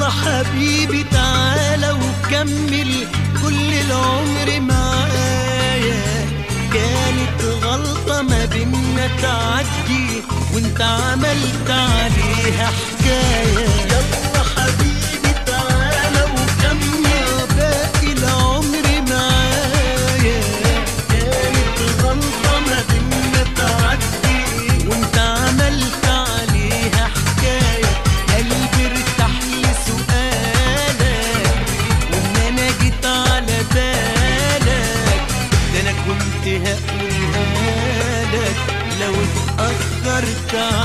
حبيبي تعالى وكمل كل العمر معايا كانت غلطة ما بينا تعدي وانت عملت عليها حكاية يلا حبيبي تعالى وكمل باقي العمر معايا كانت غلطة ما بينا تعدي وانت عملت عليها حكاية قلبي ارتاح لسؤالك وان انا جيت على بالك ده انا كنت هقولها لك لو اتأخرت